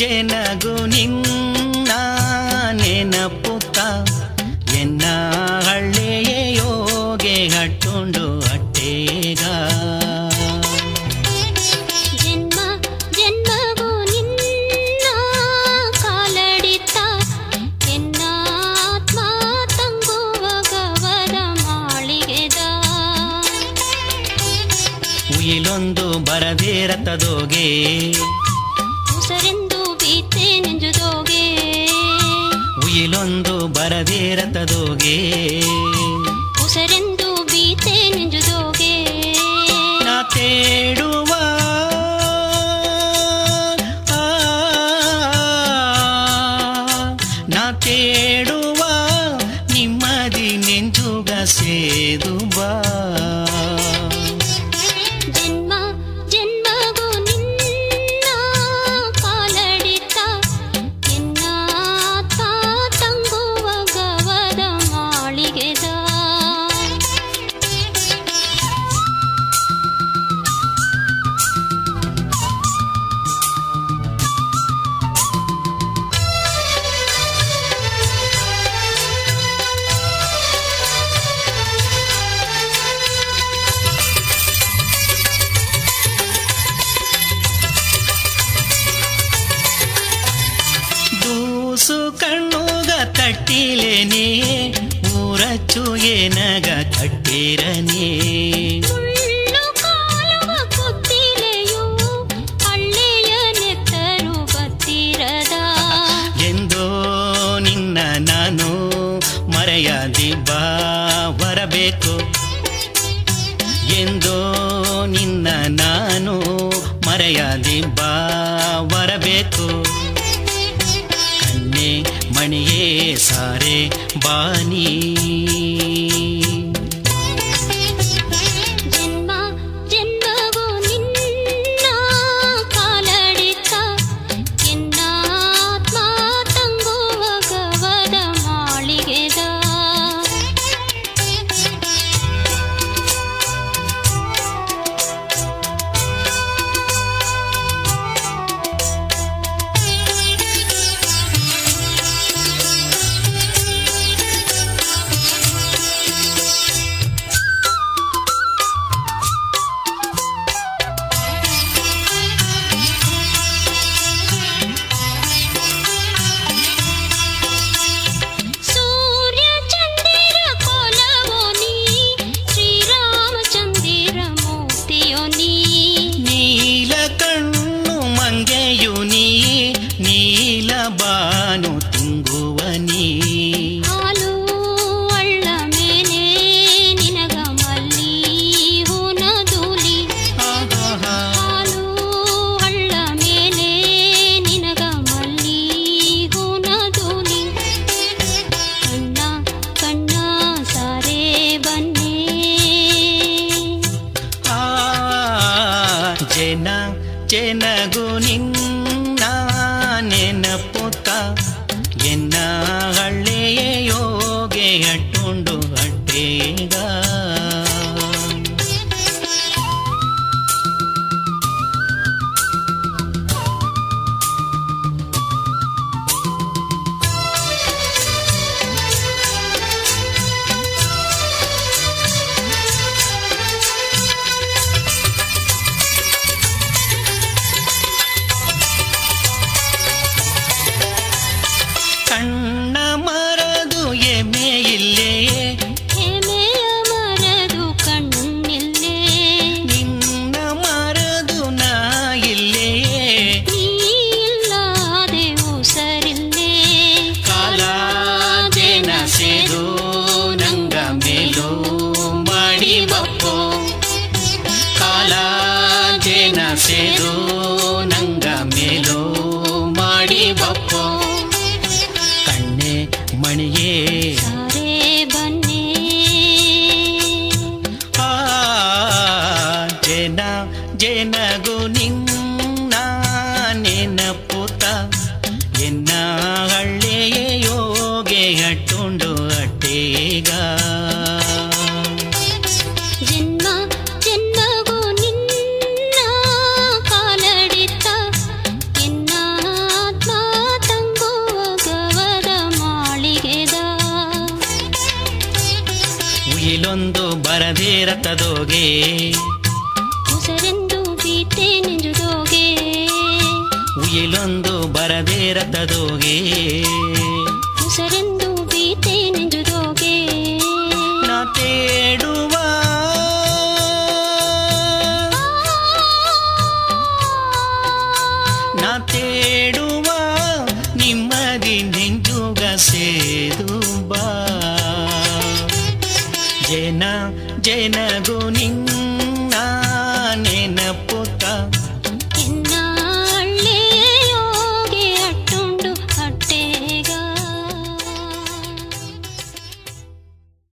ಜೆನಗು ನಿನ್ನ ನೆನಪುತ್ತ ಎನ್ನ ಹಳ್ಳೆಯ ಯೋಗೆ ಹಟ್ಟುಂಡು ಅಟ್ಟೇಗ ಜನ್ಮ ಜನ್ಮಗೂ ನಿನ್ನ ಕಾಲಡಿತ ಎನ್ನ ಆತ್ಮ ತಂಗುವ ಗವರ ಮಾಳಿಗೆದ ಉಯಿಲೊಂದು ಬರದಿರತದೋಗೆ ಉಸರೆಂದು ಬೀತೆ ನೆಂಜುದೋಗೆ ಉಯಿಲೊಂದು ಬರದಿರತದೋಗೆ ಉಸರೆಂದು ಬೀತೆ ನೆಂಜುದೋಗೆ ನಾ ತೇಡುವ ಆ, ನಾ ತೇಡುವ ನಿಮ್ಮದಿ ನೆಂಜುಗ ಸೇದು ಬಾ ಜನ್ಮ ಜನ್ಮಗೂ ನಿನ್ನ ಕಾಲಡಿತ ಎನ್ನ ಆತ್ಮ ತಂಗುವ ಗವದ ಮಾಳಿಗೆದ ದೂಸು ಕಣ್ಣುಗ ತಟ್ಟಿಲೇನೆ ಊರಚ್ಚು ಏನಗ ಕಟ್ಟಿರನೇ ಮುಳ್ಳು ಕಾಲುವ ಕುತ್ತಿಲೆಯು ಹಳ್ಳೆಯ ನೆತ್ತರು ಬತ್ತಿರದ ಎಂದೋ ನಿನ್ನ ನಾನು ಮರೆಯಾದಿ ಬಾ ಬರಬೇಕು ಎಂದೋ ನಿನ್ನ ನಾನು ಮರೆಯಾದಿ ಬಾ ಬರಬೇಕು ಕನ್ನೆ ಮಣಿಯೇ ಸಾರೆ ಬಾನಿ ಜನ್ಮ ಜನ್ಮಗೂ ನಿನ್ನ ಕಾಲಡಿತ ಎನ್ನ ಆತ್ಮ ತಂಗುವ ಗವದ ಮಾಳಿಗೆದ ಸೂರ್ಯ ಚಂದಿರ ಕೊಲವೋ ನೀ ಶ್ರೀರಾಮಚಂದಿರ ಮೂರ್ತಿಯೋ ನೀ ನೀಲ ಕಣ್ಣು ಮಂಗೆಯು ನೀ ನೀಲ ಬಾನು ತಿಂಗುವ ನೀ ಹಾಲು ಅಳ್ಳ ಮೇಲೆ ನಿನಗ ಮಲ್ಲಿ ಹೂನ ದೂಲಿ ಆಹಾಹಾ. ಹಾಲು ಅಳ್ಳ ಮೇಲೆ ನಿನಗ ಮಲ್ಲಿ ಹೂನ ದೂಲಿ ಕಣ್ಣ ಕಣ್ಣ ಸಾರೆ ಬನ್ನೇ ಆ ಜನ ಜನಗು ನಿನ್ನ ನೆನಪುತ್ತ ಎನ್ನ ಹಳ್ಳೆಯ ಯೋಗೆ ಅಟ್ಟುಂಡು ಅಟ್ಟೇಗ ಕಣ್ಣ ಮರದು ಎಮೆ ಇಲ್ಲೇ ಹೆಮೆಯ ಮರದು ಕಣ್ಣಿಲ್ಲೇ ನಿನ್ನ ಮರದು ನಾ ಇಲ್ಲೇ ನೀ ಇಲ್ಲದೆ ಉಸರಿಲ್ಲೇ ಕಾಲ ಜೇನ ಸೇದು ನಂಗ ಮೇಲೋ ಮಾಡಿ ಬಪ್ಪೋ ಕಾಲ ಜೇನ ಸೇದು ನಂಗ ಮೇಲೋ ಮಾಡಿ ಬಪ್ಪೋ ಕಣ್ಣೆ ಮಣಿಯೇ ಸಾರೆ ಬನ್ನೇ ಆ ಜನ ಜನಗು ನಿನ್ನ ನೆನಪುತ ಎನ್ನ ಹಳ್ಳೆಯ ಯೋಗೆ ಅಟ್ಟುಂಡು ಅಟ್ಟೇಗ ಜನ್ಮ ಜನ್ಮಗೂ ನಿನ್ನ ಕಾಲಡಿತ ಎನ್ನ ಉಯಿಲೊಂದು ಬರದಿರತದೋಗೆ ಉಸರೆಂದು ಬೀತೆ ನೆಂಜುದೋಗೆ ಉಯಿಲೊಂದು ಬರದಿರತದೋಗೆ ಉಸರೆಂದು ಬೀತೆ ನೆಂಜುದೋಗೆ ನಾ ತೇಡುವ ನಾ ತೇಡುವ ನಿಮ್ಮದಿ ನೆಂಜುಗ ಸೇದು ಬಾ ಜನ ಜನಗು ನಿನ್ನ